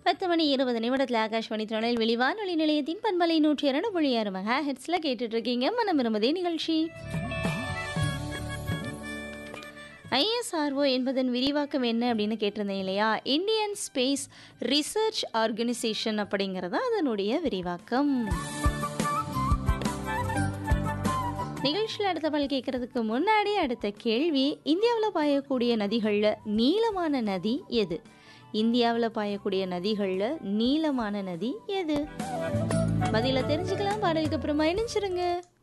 பத்து மணி இருபது நிமிடத்தில் ஆகாஷ்வாணி திருநெல்வேலி வானொலி நிலையத்தின் பண்பலை நூற்றி இரண்டு புள்ளி ஆறு மெகா ஹெட்ஸில் கேட்டுட்டு இருக்கீங்க மனம் விரும்புதே நிகழ்ச்சி ஐஎஸ்ஆர்ஓ என்பதன் விரிவாக்கம் என்ன அப்படின்னு கேட்டிருந்தேன் இல்லையா இந்தியன் ஸ்பேஸ் ரிசர்ச் ஆர்கனைசேஷன் அப்படிங்கிறதா அதனுடைய விரிவாக்கம் நிகழ்ச்சியில் அடுத்த பால் கேட்கறதுக்கு முன்னாடி அடுத்த கேள்வி இந்தியாவில் பாயக்கூடிய நதிகளில் நீளமான நதி எது இந்தியாவில் பாயக்கூடிய நதிகளில் நீளமான நதி எது பதில தெரிஞ்சுக்கலாம் பாடலுக்கு அப்புறமா இணைச்சிருங்க